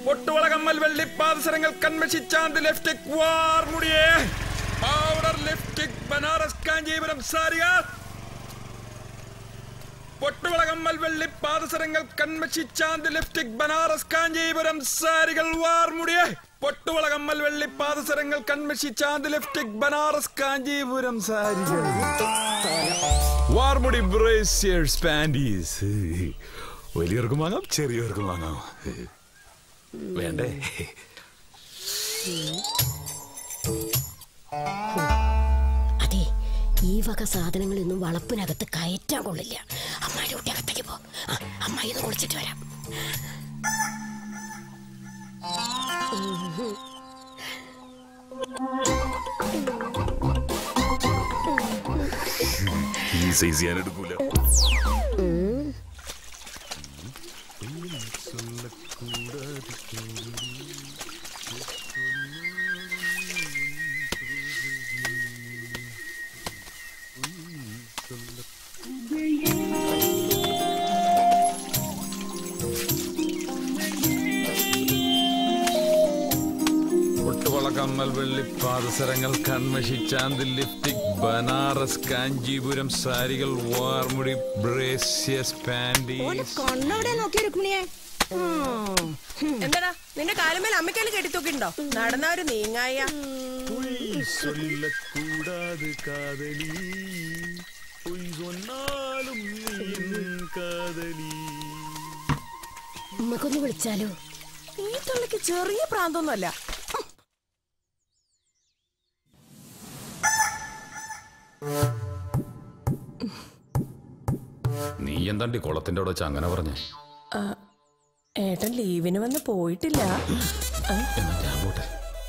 പൊട്ടുവളകമ്മൽ വെള്ളി പാദസരങ്ങൾ കൺമശിച്ചാന്ത് ലെഫ്റ്റിക് വാർമുടിയേ പൗഡർ ലിഫ്റ്റിക് ബനാറസ് കാഞ്ചീപുരം സാരിക പൊട്ടുവളകമ്മൽ വെള്ളി പാദസരങ്ങൾ കൺമശിച്ചാന്ത് ലിഫ്റ്റിക് ബനാറസ് കാഞ്ചീപുരം സാരികൾ വാർമുടിയേ പൊട്ടുവളകമ്മൽ വെള്ളി പാദസരങ്ങൾ കൺമശിച്ചാന്ത് ലിഫ്റ്റിക് ബനാറസ് കാഞ്ചീപുരം സാരികൾ വാർമുടി ബ്രേസിയേഴ്സ് പാൻറ്റീസ് വലിയവർക്കും വാങ്ങാം ചെറിയവർക്കും വാങ്ങാം വേണ്ടേ അതെ ഈ വക സാധനങ്ങളൊന്നും വളപ്പിനകത്ത് കയറ്റാൻ കൊള്ളില്ല അമ്മായിയുടെ കുട്ടി അകത്തേക്ക് പോ ആ, അമ്മായി ഒന്ന് കുളിച്ചിട്ട് വരാം ഈ സൈസ് ഞാൻ എടുക്കൂല പൊട്ടുവള കമ്മൽ വെള്ളി പാദസരങ്ങൾ കൺമശിച്ചാന്ത് ലിഫ്റ്റിക് ബനാറസ് കാഞ്ചീപുരം സാരികൾ വാർമുടി ബ്രേസിയസ് പാൻറ്റീസ് കണ്ണവിടെ നോക്കി രുക്മിണിയെ എന്താടാ നിന്റെ കാലുമേൽ അമ്മയ്ക്കല് കെട്ടിത്തൂക്കിണ്ടോ നടന്നവര് നീങ്ങായ சொல்லக்கூடாது காதலி பொய் சொன்னாலும் நீ என் காதலி നമുക്കൊന്ന് വിളിച്ചാലോ ഈ തള്ളിക്ക് ചെറിയ പ്രാന്തൊന്നുമല്ല നീ എന്താണ്ടി കുളത്തിന്റെ അവിടെ വെച്ച് അങ്ങനെ പറഞ്ഞേ ഏട്ടൻ ലീവിന് വന്ന് പോയിട്ടില്ല ആ, എന്നാ ഞാൻ പോട്ടെ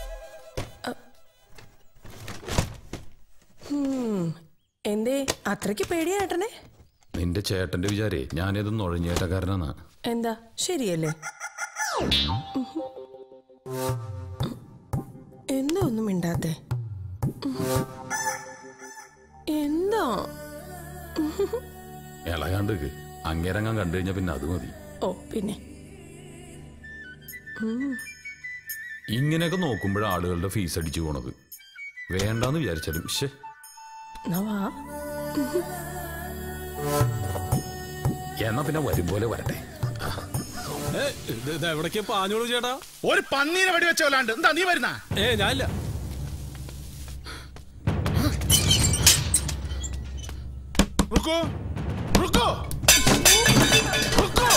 ഉം. എന്തേ അത്രയ്ക്ക് പേടിയാ ഏട്ടനെ നിന്റെ ചേട്ടന്റെ വിചാരേ ഞാനിത് നുഴഞ്ഞേറ്റക്കാരനാണ് എന്താ ശരിയല്ലേ എന്താ ഒന്നും മിണ്ടാത്തെ എന്താ ഇളകാണ്ട് അങ്ങേരങ്ങാൻ കണ്ടു കഴിഞ്ഞാ പിന്നെ അത് മതി ഓ പിന്നെ ഇങ്ങനെയൊക്കെ നോക്കുമ്പോഴാണ് ആളുകളുടെ ഫീസ് അടിച്ചു പോണത് വേണ്ടാന്ന് വിചാരിച്ചാലും ശേ എന്നാ വാ എന്നാ പിന്നെ വരും പോലെ വരട്ടെ എവിടേക്ക് പാഞ്ഞോളൂ ചേട്ടാ ഒരു പന്നീനെ വെടിവെച്ച പോലാണ്ട് എന്താ നീ വരുന്ന ഏ ഞാനില്ല റുക്കോ റുക്കോ റുക്കോ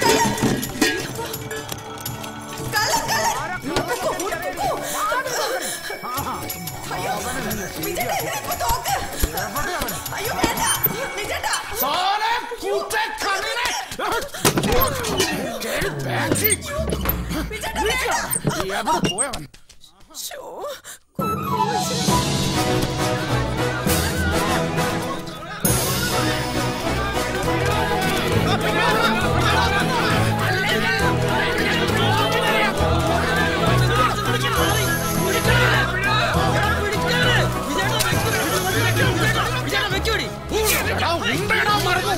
സാറേ കൂട്ടെ കണ്ണിനെ എവിടെ പോയവൻ ശോ, എടാ, ഉണ്ടേടാ മറന്നു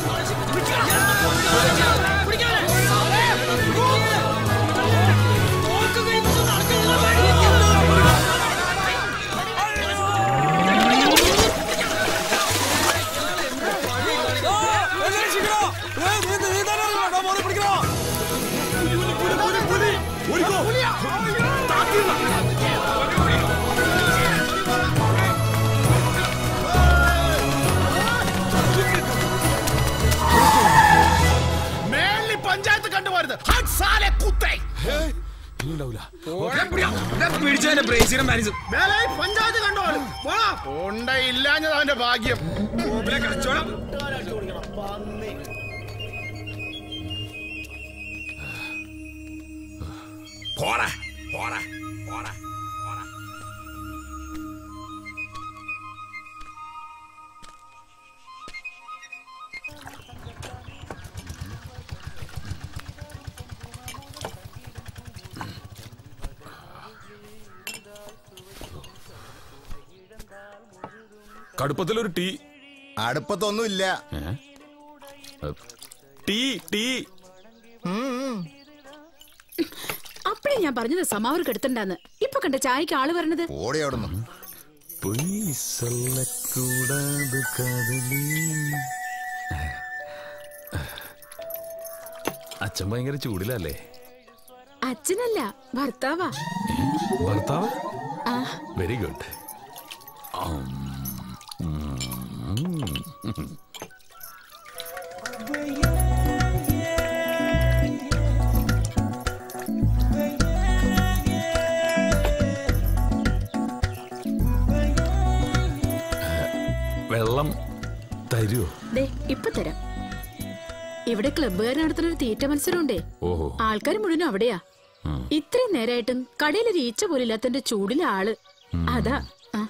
മേളി പഞ്ചായത്ത് കണ്ടുപോരുത് ഹട്ട് സാലെ കുത്തേ മേലെ പഞ്ചായത്ത് കണ്ടുപോലും ഉണ്ടയില്ലാഞ്ഞത് അവന്റെ ഭാഗ്യം പോടാ പോടാ പോടാ പോടാ കടുപ്പത്തിലൊരു ടീ അടുപ്പത്തൊന്നുമില്ല ഏ? ഏ, ടീ ടീ ഞാൻ പറഞ്ഞത് സമാവർക്ക് എടുത്തണ്ടാന്ന് ഇപ്പൊ കണ്ട ചായക്ക് ആള് വരണത് ഓടി അവിടുന്ന് പൊയ് സൊല്ലക്കൂടാതെ കാതലി അച്ഛൻ ഭയങ്കര ചൂടിലല്ലേ അച്ഛനല്ല ഭർത്താവാ ഭർത്താവ് ആ വെരി ഗുഡ് വെള്ളം തരുമോ ദേ ഇപ്പൊ തരാം ഇവിടെ ക്ലബ്ബുകാർ നടത്തുന്ന ഒരു തീറ്റ മത്സരമുണ്ടേ ഓഹോ ആൾക്കാർ മുഴുവൻ അവിടെയാ ഇത്രയും നേരായിട്ടും കടയിൽ ഒരു ഈച്ച പോലും ഇല്ലാത്തന്റെ ചൂടിലെ ആള് അതാ ആ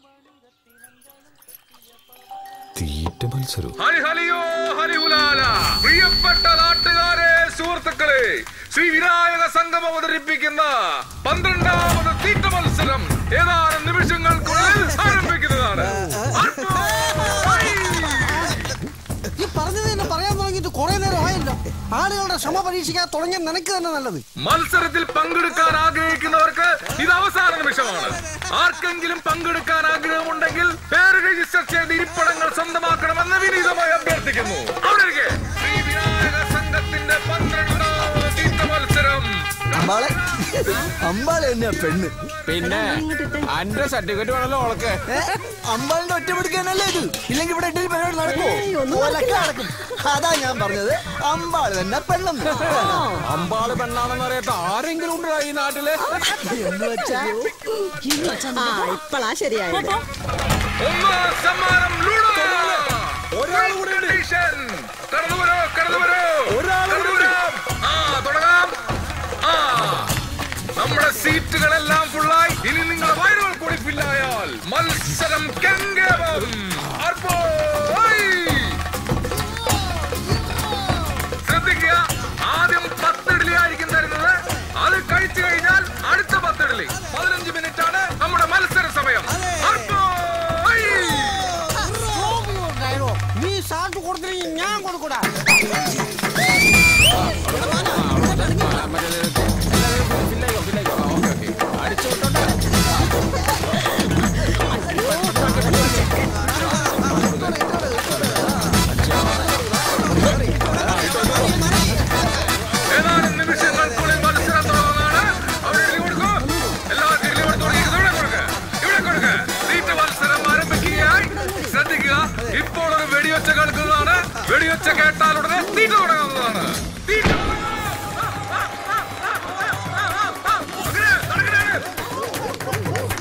തീറ്റ മത്സരം ഹരി ഹലിയോ ഹരിഹുലാല പ്രിയപ്പെട്ട നാട്ടുകാരെ സുഹൃത്തുക്കളെ ശ്രീ വിനായക സംഘം അവതരിപ്പിക്കുന്ന പന്ത്രണ്ടാമത് തീറ്റ മത്സരം ഏതാനും നിമിഷങ്ങൾക്കുള്ളിൽ ആരംഭിക്കുന്നതാണ് അർപ്പോ! ഈ പറഞ്ഞത് തന്നെ പറയാൻ തുടങ്ങിയിട്ട് കുറെ നേരം ആയല്ലോ ആളുകളുടെ ക്ഷമ പരീക്ഷിക്കാൻ തുടങ്ങിയ നിനക്ക് തന്നെ നല്ലത് മത്സരത്തിൽ പങ്കെടുക്കാൻ ആഗ്രഹിക്കുന്നവർക്ക് ഇത് അവസാന നിമിഷമാണ് ആർക്കെങ്കിലും പങ്കെടുക്കാൻ ആഗ്രഹമുണ്ടെങ്കിൽ പേര് രജിസ്റ്റർ ചെയ്ത് ഇരിപ്പിടങ്ങൾ സ്വന്തമാക്കണമെന്ന് വിനീതമായി അഭ്യർത്ഥിക്കുന്നു അവിടെ ഇരിക്കെ. ശ്രീ വിനായക സംഘത്തിന്റെ പന്ത്രണ്ടാമത് തീറ്റ മത്സരം അമ്പാളെ അമ്പാളെ തന്നെയാ പെണ്ണ് പിന്നെ അന്റെ സർട്ടിഫിക്കറ്റ് വേണല്ലോ ഓളക്ക് ഏ? അമ്പാളിന്റെ ഒറ്റ പിടിക്കാനല്ലേ ഇത് ഇല്ലെങ്കിൽ ഇവിടെ ഇട്ടൊരു പരിപാടി നടക്കുമോ ഓലൊക്കെ നടക്കും അതാ ഞാൻ പറഞ്ഞത് അമ്പാള് തന്നെ പെണ്ണെന്ന് അമ്പാള് പെണ്ണാണെന്ന് അറിയാത്ത ആരെങ്കിലും ഉണ്ടോ ഈ നാട്ടില് എന്ന് വെച്ചാ ഇപ്പളാ ശരിയായത് ഒന്നാം സമ്മാനം ലൂഡോ ഒരാൾ കൂടെ ഉണ്ട്. Competition. കടന്നു വരൂ കടന്നു വരൂ ഒരാൾ കടന്നു കൂടെ വരൂ. ആ തുടങ്ങാം ആ നമ്മുടെ സീറ്റുകളെല്ലാം ഫുള്ളായി ഇനി നിങ്ങളുടെ വയറുകൾ കൂടി ഫില്ലായാൽ മത്സരം കെങ്കേമം അർപ്പോ ശ്രദ്ധിക്കുക ആദ്യം പത്തിഡലി ആയിരിക്കും തരുന്നത് അത് കഴിച്ചു കഴിഞ്ഞാൽ അടുത്ത പത്തിഡലി പതിനഞ്ച് മിനിറ്റ് ആണ് നമ്മുടെ മത്സര സമയം അർപ്പോ നീ സാറ്റ് കൊടുത്തില്ലെങ്കിൽ ഞാൻ കൊടുക്കൂടാ ഏതാനും നിമിഷങ്ങൾക്കുള്ളിൽ മത്സരം തുടങ്ങുന്നതാണ് അവിടെ ഇഡ്ഡലി കൊടുക്കൂ എല്ലാവർക്കും ഇഡ്ഡലി കൊടുത്തു തുടങ്ങിയത് ഇവിടെ കൊടുക്ക് ഇവിടെ കൊടുക്ക് തീറ്റ മത്സരം ആരംഭിക്കുകയായി ശ്രദ്ധിക്കുക ഇപ്പോൾ ഒരു വെടിയൊച്ച കേൾക്കുന്നതാണ് വെടിയൊച്ച കേട്ടാൽ ഉടനെ തീറ്റ തുടങ്ങുന്നതാണ് തീറ്റ അങ്ങനെ, നടക്കണേ.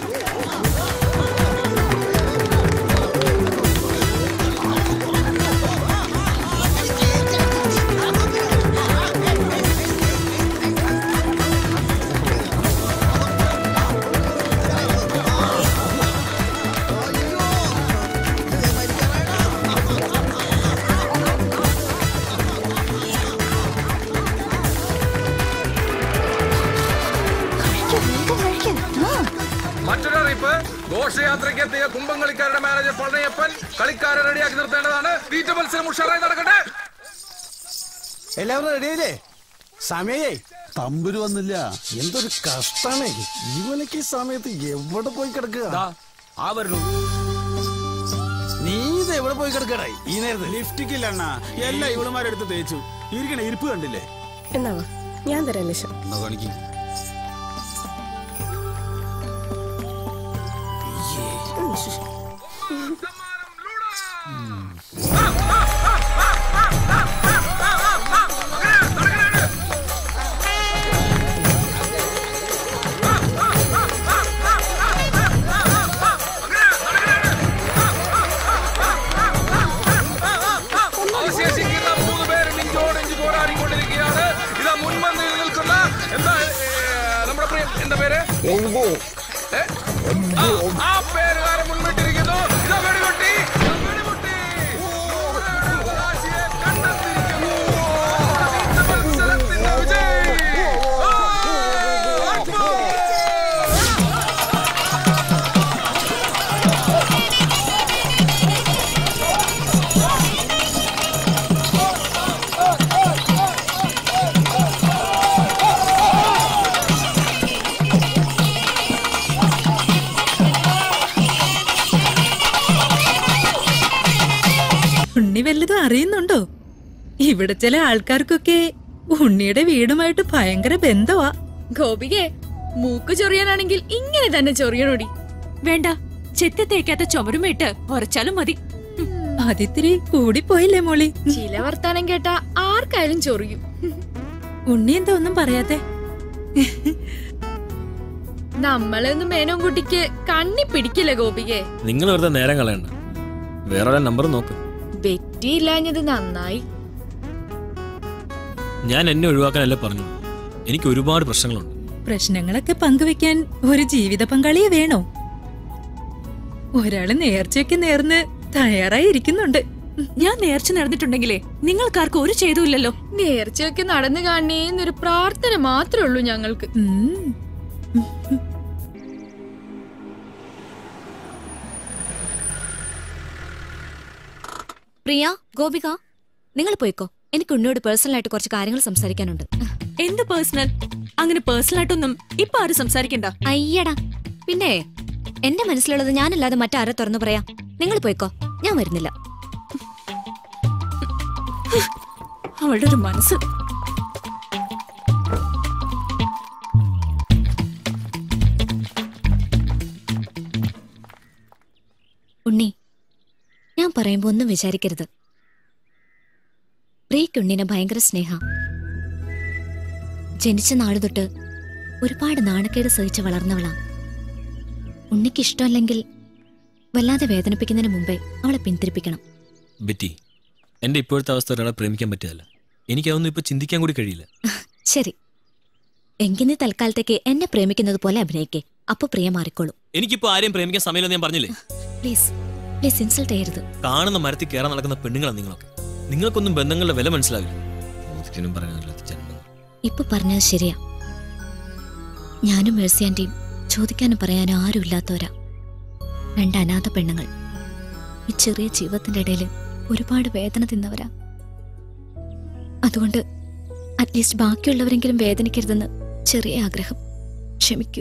മറ്റൊരു അറിയിപ്പ് ഘോഷയാത്രയ്ക്ക് എത്തിയ കുംഭം കളിക്കാരുടെ മാനേജർ പളനിയപ്പൻ കളിക്കാരെ റെഡിയാക്കി നിർത്തേണ്ടതാണ് തീറ്റ മത്സരം ഉഷാറായി നടക്കട്ടെ എല്ലാവരും റെഡിയായില്ലേ സമയേ തമ്പുരു വന്നില്ല എന്തൊരു കഷ്ടാണേ ഇവനക്ക് ഈ സമയത്ത് എവിടെ പോയി കിടക്കുക ആ വരുന്നു നീ ഇത് എവിടെ പോയി കിടക്കടേ ഈ നേരത്ത് ലിഫ്റ്റിക്കില്ല അണ്ണാ എല്ലാം ഇവളുമാരെടുത്ത് തേച്ചു ഇരിക്കണ ഇരിപ്പ് കണ്ടില്ലേ എന്നാ വാ, ഞാൻ തരാം ലക്ഷം എന്നാ കാണിക്കും അവശേഷിക്കുന്ന മൂന്ന് പേരും ഇഞ്ചോടിഞ്ച് പോരാടിക്കൊണ്ടിരിക്കുകയാണ് ഇതാ മുൻപന്തിയിൽ നിൽക്കുന്ന എന്താ ഏ, നമ്മുടെ പ്രിയ എന്താ പേര് ഏ? ആ, ആ പേരുകാരൻ മുൻപിട്ടിരിക്കുന്നു ഇതാ വെടിപൊട്ടി ഇതാ വെടിപൊട്ടി അവകാശിയെ കണ്ടെത്തിയിരിക്കുന്നു ഈ മത്സരത്തിന്റെ വിജയി ആ, അക്ബർ! ആ അറിയുന്നുണ്ടോ ഇവിടെ ചില ആൾക്കാർക്കൊക്കെ ഉണ്ണിയുടെ വീടുമായിട്ട് ഭയങ്കര ബന്ധമാ ഗോപികെ മൂക്ക് ചൊറിയാനാണെങ്കിൽ ഇങ്ങനെ തന്നെ ചൊറിയണോടി വേണ്ട ചെത്തി തേക്കാത്ത ചുമരുമിട്ട് ഉറച്ചാലും മതി അതിത്തിരി കൂടിപ്പോയില്ലേ മോളി ചില വർത്താനം കേട്ടാ ആർക്കായാലും ചൊറിയും ഉണ്ണി എന്താ ഒന്നും പറയാത്തെ നമ്മളൊന്നും മേനോൻ കുട്ടിക്ക് കണ്ണി പിടിക്കില്ല ഗോപികെ നിങ്ങൾ വെറുതെ നേരം കളയണ്ട വേറെ നമ്പർ നോക്ക് ബെറ്റി ഇല്ലാഞ്ഞത് നന്നായി ഞാൻ എന്നെ ഒഴിവാക്കാനല്ല പറഞ്ഞു എനിക്ക് ഒരുപാട് പ്രശ്നങ്ങളുണ്ട് പ്രശ്നങ്ങളൊക്കെ പങ്കുവെക്കാൻ ഒരു ജീവിത പങ്കാളിയെ വേണോ ഒരാള് നേർച്ചയൊക്കെ നേർന്ന് തയ്യാറായി ഇരിക്കുന്നുണ്ട് ഞാൻ നേർച്ച നടന്നിട്ടുണ്ടെങ്കിലേ നിങ്ങൾക്കാർക്കും ഒരു ചെയ്തുമില്ലല്ലോ നേർച്ചയൊക്കെ നടന്നു കാണേന്നൊരു പ്രാർത്ഥന മാത്രമേ ഉള്ളൂ ഞങ്ങൾക്ക് ഉം. പ്രിയ ഗോപിക നിങ്ങൾ പോയിക്കോ എനിക്ക് ഉണ്ണിയോട് പേഴ്സണൽ ആയിട്ട് കുറച്ച് കാര്യങ്ങൾ സംസാരിക്കാനുണ്ട് എന്ത് പേഴ്സണൽ അങ്ങനെ പേഴ്സണൽ ആയിട്ടൊന്നും ഇപ്പൊ ആരും സംസാരിക്കണ്ട അയ്യടാ പിന്നെ എന്റെ മനസ്സിലുള്ളത് ഞാനല്ലാതെ മറ്റാരെ തുറന്നു പറയാ നിങ്ങൾ പോയിക്കോ ഞാൻ വരുന്നില്ല അവളുടെ ഒരു മനസ്സ് ഉണ്ണി ഞാൻ പറയുമ്പോ ഒന്നും വിചാരിക്കരുത് പ്രിയക്ക് ഉണ്ണിനെ ഭയങ്കര സ്നേഹ ജനിച്ച നാളു തൊട്ട് ഒരുപാട് നാണക്കേട് സഹിച്ച് വളർന്നവളാ ഉണ്ണിക്ക് ഇഷ്ടമല്ലെങ്കിൽ വല്ലാതെ വേദനിപ്പിക്കുന്നതിന് മുമ്പേ അവളെ പിന്തിരിപ്പിക്കണം ബെറ്റി എന്റെ ഇപ്പോഴത്തെ അവസ്ഥ ഒരാളെ പ്രേമിക്കാൻ പറ്റിയതല്ല എനിക്കതൊന്നും ഇപ്പൊ ചിന്തിക്കാൻ കൂടി കഴിയില്ല ശരി എങ്കിൽ നീ തൽക്കാലത്തേക്ക് എന്നെ പ്രേമിക്കുന്നത് പോലെ അഭിനയിക്കേ അപ്പൊ പ്രിയ മാറിക്കോളൂ എനിക്കിപ്പോ ആരെയും പ്രേമിക്കാൻ സമയമില്ലെന്ന് ഞാൻ പറഞ്ഞില്ലേ പ്ലീസ് പ്ലീസ് ഇൻസൾട്ട് ചെയ്യരുത് കാണുന്ന മരത്തിൽ കയറാൻ നടക്കുന്ന പെണ്ണുങ്ങളാണ് നിങ്ങളൊക്കെ നിങ്ങൾക്കൊന്നും ബന്ധങ്ങളുടെ വില മനസ്സിലാവില്ല ഒരിക്കലും പറയാനില്ലാത്ത ജന്മം ഇപ്പൊ പറഞ്ഞത് ശരിയാ ഞാനും മേഴ്സി ആന്റിയും ചോദിക്കാനും പറയാനും ആരും ഇല്ലാത്തവരാ രണ്ട് അനാഥ പെണ്ണുങ്ങൾ ഈ ചെറിയ ജീവിതത്തിന്റെ ഇടയിൽ ഒരുപാട് വേദന തിന്നവരാ അതുകൊണ്ട് അറ്റ്ലീസ്റ്റ് ബാക്കിയുള്ളവരെങ്കിലും വേദനിക്കരുതെന്ന് ചെറിയ ആഗ്രഹം ക്ഷമിക്കൂ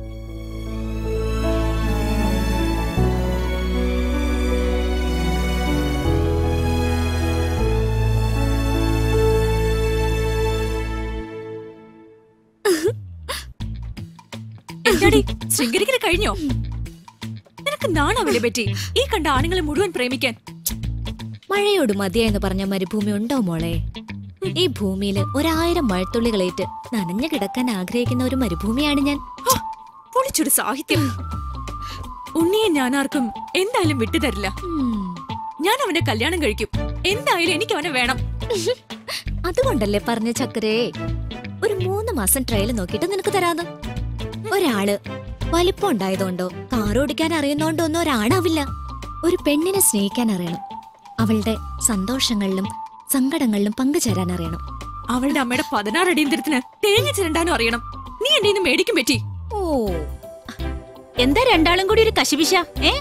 എന്താടി ശൃംഗരിക്കല് കഴിഞ്ഞോ നിനക്ക് നാണാവില്ലേ പറ്റി ഈ കണ്ട ആണുങ്ങളെ മുഴുവൻ പ്രേമിക്കാൻ മഴയോട് മതിയെന്ന് പറഞ്ഞ മരുഭൂമി ഉണ്ടോ മോളെ ഈ ഭൂമിയിൽ ഒരായിരം മഴത്തുള്ളികളേറ്റ് നനഞ്ഞു കിടക്കാൻ ആഗ്രഹിക്കുന്ന ഒരു മരുഭൂമിയാണ് ഞാൻ പൊളിച്ചൊരു സാഹിത്യം ഉണ്ണിയെ ഞാനാർക്കും എന്തായാലും വിട്ടുതരില്ല ഞാൻ അവനെ കല്യാണം കഴിക്കും എന്തായാലും എനിക്ക് അവനെ വേണം അതുകൊണ്ടല്ലേ പറഞ്ഞ ചക്കരേ ഒരു മൂന്ന് മാസം ട്രയൽ നോക്കിയിട്ട് നിനക്ക് തരാന്ന് ഒരാള് വലിപ്പം ഉണ്ടായതുകൊണ്ടോ കാർ ഓടിക്കാൻ അറിയുന്നോണ്ടോ ഒന്നും ഒരാണാവില്ല ഒരു പെണ്ണിനെ സ്നേഹിക്കാൻ അറിയണം അവളുടെ സന്തോഷങ്ങളിലും സങ്കടങ്ങളിലും പങ്കുചേരാൻ അറിയണം അവളുടെ അമ്മയുടെ പതിനാറ് അടിയന്തരത്തിന് തേങ്ങ ചിരണ്ടാനും അറിയണം നീ എന്റെ ഇന്ന് മേടിക്കും പറ്റി ഓ എന്താ രണ്ടാളും കൂടി ഒരു കശിപിശ ഏ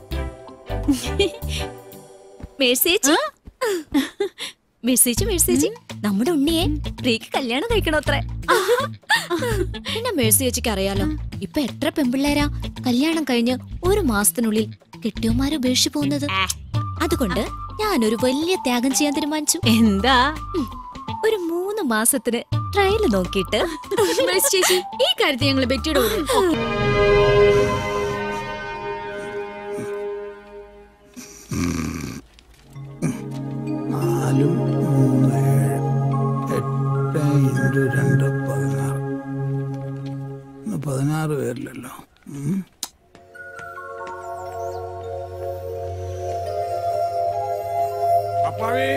മേഴ്സേച്ചി മേഴ്സേച്ചി മേഴ്സേച്ചി നമ്മുടെ ഉണ്ണിയെ പ്രിയക്ക് കല്യാണം കഴിക്കണോ അത്രേ പിന്നെ മേഴ്സേച്ചിക്ക് അറിയാലോ ഇപ്പൊ എത്ര പെമ്പിള്ളേരാ കല്യാണം കഴിഞ്ഞ് ഒരു മാസത്തിനുള്ളിൽ കെട്ടിയോമാരെ ഉപേക്ഷിച്ചു പോകുന്നത് അതുകൊണ്ട് ഞാനൊരു വലിയ ത്യാഗം ചെയ്യാൻ തീരുമാനിച്ചു എന്താ ഒരു മൂന്ന് മാസത്തിന് ട്രയൽ നോക്കിയിട്ട് മേഴ്സി ചേച്ചി ഈ കാര്യത്തിൽ ഞങ്ങൾ ബെറ്റിയുടെ കൂടെ നാലും മൂന്ന് ഏഴ് എട്ട് ഇൻറ്റു രണ്ട് പതിനാറ് ഇന്ന് പതിനാറ് പേരില്ലല്ലോ ഉം. അപ്പാവേ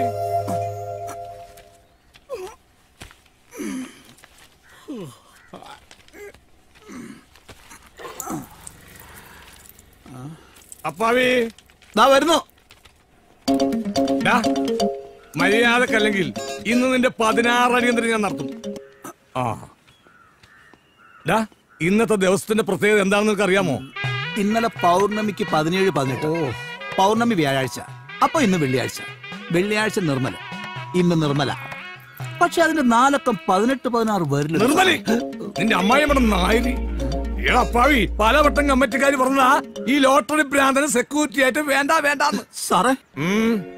അപ്പാവേ ദാ വരുന്നു ഡാ, മര്യാദക്കല്ലെങ്കിൽ ഇന്ന് നിന്റെ പതിനാറ് അടിയന്തരം ഞാൻ നടത്തും ആ ഡാ ഇന്നത്തെ ദിവസത്തിന്റെ പ്രത്യേകത എന്താണെന്ന് നിനക്ക് അറിയാമോ ഇന്നലെ പൗർണമിക്ക് പതിനേഴ് പതിനെട്ട് പൗർണമി വ്യാഴാഴ്ച അപ്പൊ ഇന്ന് വെള്ളിയാഴ്ച വെള്ളിയാഴ്ച നിർമ്മല ഇന്ന് നിർമ്മല പക്ഷെ അതിന്റെ നാലക്കം പതിനെട്ട് പതിനാറ് വരില്ല നിർമ്മലി നിന്റെ അമ്മായിയമ്മയുടെ നായരി എടാ അപ്പാവി പലവട്ടം കമ്മിറ്റിക്കാർ പറഞ്ഞാ ഈ ലോട്ടറി ഭ്രാന്തന് സെക്യൂരിറ്റി ആയിട്ട് വേണ്ട വേണ്ടാന്ന് സാറേ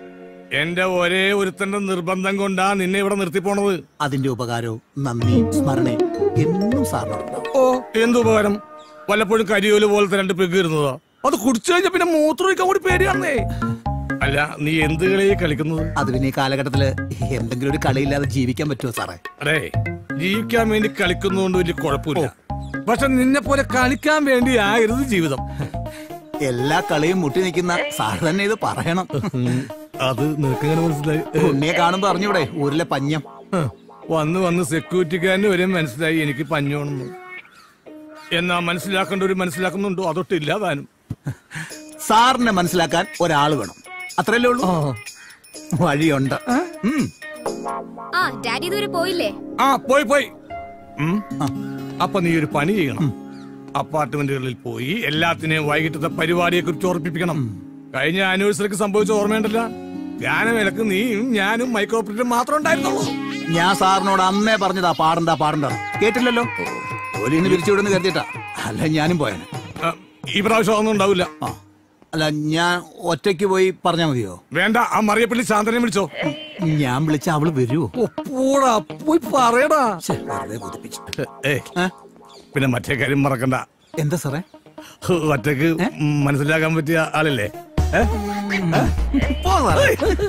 എന്റെ ഒരേ ഒരുത്തന്റെ നിർബന്ധം കൊണ്ടാ നിന്നെ ഇവിടെ നിർത്തിപ്പോണത് അതിന്റെ ഉപകാരവും നന്ദി സ്മരണയും എന്നും സാറിനോടുണ്ടാവും ഓ എന്ത് ഉപകാരം വല്ലപ്പോഴും കരിയോല് പോലത്തെ രണ്ട് പെഗ് ഇരുന്നതാ അത് കുടിച്ചു കഴിഞ്ഞ പിന്നെ മൂത്രമൊഴിക്കാൻ കൂടി പേടിയാന്നേ അല്ല നീ എന്ത് കളിയെ കളിക്കുന്നത് അത് പിന്നെ ഈ കാലഘട്ടത്തില് എന്തെങ്കിലും ഒരു കളിയില്ലാതെ ജീവിക്കാൻ പറ്റുമോ സാറേ അടേ ജീവിക്കാൻ വേണ്ടി കളിക്കുന്നതുകൊണ്ട് വലിയ കുഴപ്പമില്ല പക്ഷെ നിന്നെ പോലെ കളിക്കാൻ വേണ്ടി ആയിരുന്നു ജീവിതം എല്ലാ കളിയും മുട്ടി നിൽക്കുന്ന സാർ തന്നെ ഇത് പറയണം അത് നിനക്കെങ്ങനെ മനസ്സിലായി ഉണ്ണിയെ കാണുമ്പോ അറിഞ്ഞൂടെ ഊരിലെ പഞ്ഞം വന്ന് വന്ന് സെക്യൂരിറ്റിക്കാരന് വരെ മനസ്സിലായി എനിക്ക് പഞ്ഞോണെന്ന് എന്നാ മനസ്സിലാക്കേണ്ട ഒരു മനസ്സിലാക്കുന്നുണ്ടോ അതൊട്ടില്ല താനും സാറിനെ മനസ്സിലാക്കാൻ ഒരാൾ വേണം അത്രയല്ലേ ഉള്ളൂ വഴിയുണ്ട് ഉം. ആ ഡാഡി ഇതുവരെ പോയില്ലേ ആ പോയി പോയി ഉം. അപ്പൊ നീ ഒരു പണി ചെയ്യണം അപ്പാർട്ട്മെന്റുകളിൽ പോയി എല്ലാത്തിനെയും വൈകിട്ടത്തെ പരിപാടിയെ കുറിച്ച് ഓർപ്പിപ്പിക്കണം കഴിഞ്ഞ ആനിവേഴ്സറിക്ക് സംഭവിച്ച ഓർമ്മയുണ്ടല്ല ഗാനമേലക്ക് നീയും ഞാനും മൈക്രോ ഓപ്പറേറ്ററും മാത്രം ഉണ്ടായിരുന്നുള്ളൂ ഞാൻ സാറിനോട് അന്നേ പറഞ്ഞതാ പാടണ്ട പാടണ്ട കേട്ടില്ലല്ലോ ജോലിന്ന് പിരിച്ചുവിടുന്ന് കരുതിട്ടാ അല്ല ഞാനും പോയാന് ആ, ഈ പ്രാവശ്യം ഒന്നും ഉണ്ടാവില്ല അല്ല ഞാൻ ഒറ്റയ്ക്ക് പോയി പറഞ്ഞാ മതിയോ വേണ്ട ആ മറിയപ്പള്ളി ശാന്തനെ വിളിച്ചോ ഞാൻ വിളിച്ച അവള് വരുമോ പോടാ പോയി പറയടാ വെറുതെ കൊതിപ്പിച്ചു ഏയ് പിന്നെ മറ്റേ കാര്യം മറക്കണ്ട എന്താ സാറേ ഒറ്റക്ക് മനസ്സിലാക്കാൻ പറ്റിയ ആളല്ലേ ഏ? പോ സാറേ.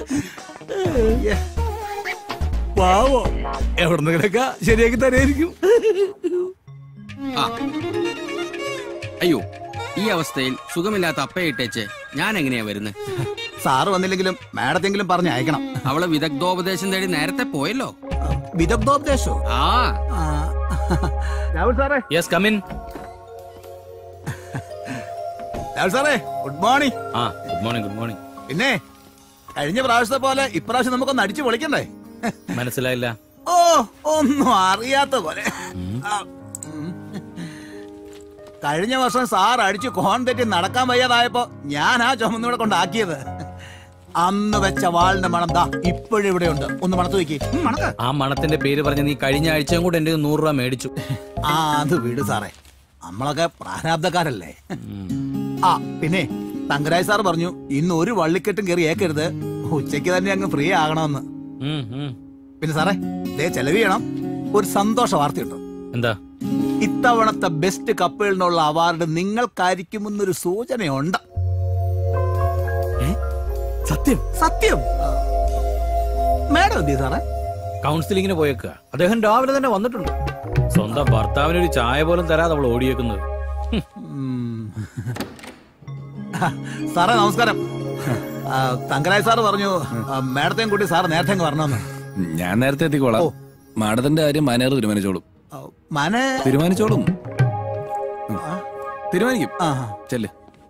പാവോ എവിടുന്ന് കിടക്ക ശരിയാക്കി തരായിരിക്കും ആ. അയ്യോ ഈ അവസ്ഥയിൽ സുഖമില്ലാത്ത അപ്പയിട്ടേച്ച് ഞാൻ എങ്ങനെയാ വരുന്നത് സാറ് വന്നില്ലെങ്കിലും മാഡത്തെങ്കിലും പറഞ്ഞ് അയക്കണം അവളെ വിദഗ്ധോപദേശം തേടി നേരത്തെ പോയല്ലോ വിദഗ്ധോപദേശോ ആ രാഹുൽ സാറേ യെസ് കമിൻ രാഹുൽ സാറേ ഗുഡ് മോർണിംഗ് ആ ഗുഡ് മോർണിംഗ് ഗുഡ് മോർണിംഗ് പിന്നെ കഴിഞ്ഞ പ്രാവശ്യത്തെ പോലെ ഇപ്രാവശ്യം നമുക്കൊന്ന് അടിച്ചു പൊളിക്കണ്ടേ മനസ്സിലായില്ല ഓ ഒന്നും അറിയാത്ത പോലെ ആ, ഉം. കഴിഞ്ഞ വർഷം സാർ അടിച്ചു കോൺ തെറ്റി നടക്കാൻ വയ്യാതായപ്പോ ഞാൻ ആ ചുമന്നൂടെ കൊണ്ടാക്കിയത് അന്ന് വെച്ച വാളിന്റെ മണം ദാ ഇപ്പോഴും ഇവിടെ ഉണ്ട് ഒന്ന് മണത്ത് വെക്കി മണക്ക ആ മണത്തിന്റെ പേര് പറഞ്ഞ് നീ കഴിഞ്ഞ ആഴ്ചയും കൂടെ എന്റെ നൂറ് രൂപ മേടിച്ചു ആ അത് വീട് സാറേ നമ്മളൊക്കെ പ്രാരാബ്ധക്കാരല്ലേ ആ പിന്നെ തങ്കരാജ് സാർ പറഞ്ഞു ഇന്ന് ഒരു വള്ളിക്കെട്ടും കയറി ഏക്കരുത് ഉച്ചയ്ക്ക് തന്നെ അങ്ങ് ഫ്രീ ആകണമെന്ന് ഉം, ഉം. പിന്നെ സാറേ ദേ ചെലവ് ചെയ്യണം ഒരു സന്തോഷ വാർത്തയുണ്ട് എന്താ ഇത്തവണത്തെ ബെസ്റ്റ് കപ്പിളിനുള്ള അവാർഡ് നിങ്ങൾക്കായിരിക്കുമെന്നൊരു സൂചനയുണ്ട് സത്യം സത്യം മാഡം എന്തി സാറേ കൗൺസിലിങ്ങിന് പോയേക്കുക അദ്ദേഹം രാവിലെ തന്നെ വന്നിട്ടുണ്ട് സ്വന്തം ഭർത്താവിന് ഒരു ചായ പോലും തരാതെ അവൾ ഓടിയേക്കുന്നത് ഹും. ഉം. സാറേ നമസ്കാരം ആ, തങ്കരാജ് സാറ് പറഞ്ഞു ആ, മാഡത്തെയും കൂട്ടി സാർ നേരത്തെ അങ്ങ് വരണമെന്ന് ഞാൻ നേരത്തെ എത്തിക്കോളാം മാഡത്തിന്റെ കാര്യം മാനേജർ തീരുമാനിച്ചോളും മന തീരുമാനിച്ചോളും ഉം. തീരുമാനിക്കും ആ ചെല്ല്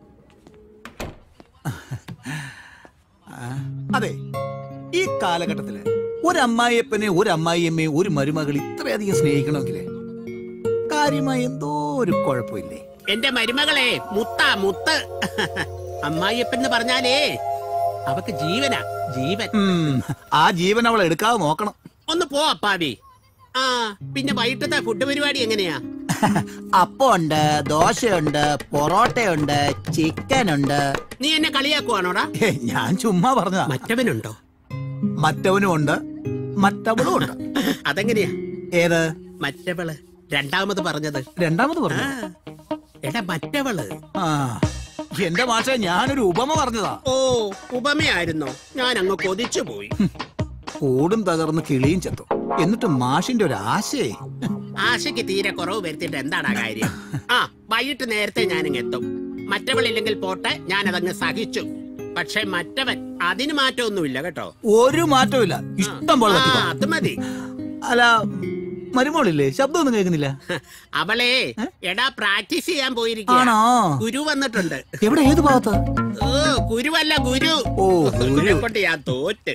അതെ ഈ കാലഘട്ടത്തില് ഒരു അമ്മായിയപ്പനെ ഒരു അമ്മായിയമ്മയെ ഒരു മരുമകൾ ഇത്രയധികം സ്നേഹിക്കണമെങ്കിലേ കാര്യമായി എന്തോ ഒരു കുഴപ്പമില്ലേ എന്റെ മരുമകളെ മുത്താ മുത്ത് അമ്മായിയപ്പൻ എന്ന് പറഞ്ഞാലേ അവക്ക് ജീവനാ ജീവൻ ഉം, ആ ജീവൻ അവൾ എടുക്കാതെ നോക്കണം ഒന്ന് പോ അപ്പാവി ആ പിന്നെ വൈകിട്ടത്തെ ഫുഡ് പരിപാടി എങ്ങനെയാ അപ്പമുണ്ട് ദോശയുണ്ട് പൊറോട്ടയുണ്ട് ചിക്കൻ ഉണ്ട് നീ എന്നെ കളിയാക്കുവാണോടാ ഞാൻ ചുമ്മാ പറഞ്ഞതാ മറ്റവനുണ്ടോ മറ്റവനും ഉണ്ട് മറ്റവളും ഉണ്ട് അതെങ്ങനെയാ ഏത് മറ്റവള് രണ്ടാമത് പറഞ്ഞത് രണ്ടാമത് പറഞ്ഞു എടാ മറ്റവള് ആ എന്റെ മാഷ ഞാനൊരു ഉപമ പറഞ്ഞതാ ഓ ഉപമയായിരുന്നോ ഞാൻ അങ്ങ് കൊതിച്ചു പോയി കൂടും തകർന്ന് കിളിയും ചത്തു എന്നിട്ട് മാഷിന്റെ ഒരു ആശയേ ആശയ്ക്ക് തീരെ കുറവ് വരുത്തിയിട്ട് എന്താണ് ആ കാര്യം ആ വൈകിട്ട് നേരത്തെ ഞാനിങ് എത്തും മറ്റവളില്ലെങ്കിൽ പോട്ടെ ഞാൻ അതങ്ങ് സഹിച്ചു പക്ഷെ മറ്റവൻ അതിന് മാറ്റമൊന്നുമില്ല കേട്ടോ ഒരു മാറ്റവും ഇഷ്ടം പോലെ ആ, തട്ടിപ്പോ. അത് മതി അല്ല മരുമോളില്ലേ ശബ്ദമൊന്നും കേൾക്കുന്നില്ല അവളെ എടാ പ്രാക്ടീസ് ചെയ്യാൻ പോയിരിക്കുക ആണോ? ഗുരു വന്നിട്ടുണ്ട് എവിടെ ഏത് ഭാഗത്ത് ഓ ഗുരുവല്ല ഗുരു ഓ ഗുരു. ഗുരുവിനെ കൊണ്ട് ഞാൻ തോറ്റ്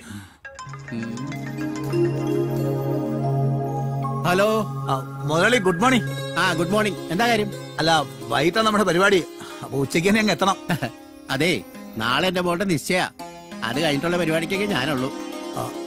ഹലോ മുതലാളി ഗുഡ് മോർണിംഗ് ആ ഗുഡ് മോർണിംഗ് എന്താ കാര്യം അല്ല വൈകിട്ടാ നമ്മുടെ പരിപാടി അപ്പൊ ഉച്ചയ്ക്ക് തന്നെ അങ്ങ് എത്തണം അതെ നാളെ എന്റെ മോളുടെ നിശ്ചയ അത് കഴിഞ്ഞിട്ടുള്ള പരിപാടിക്കൊക്കെ ഞാനുള്ളൂ ആ,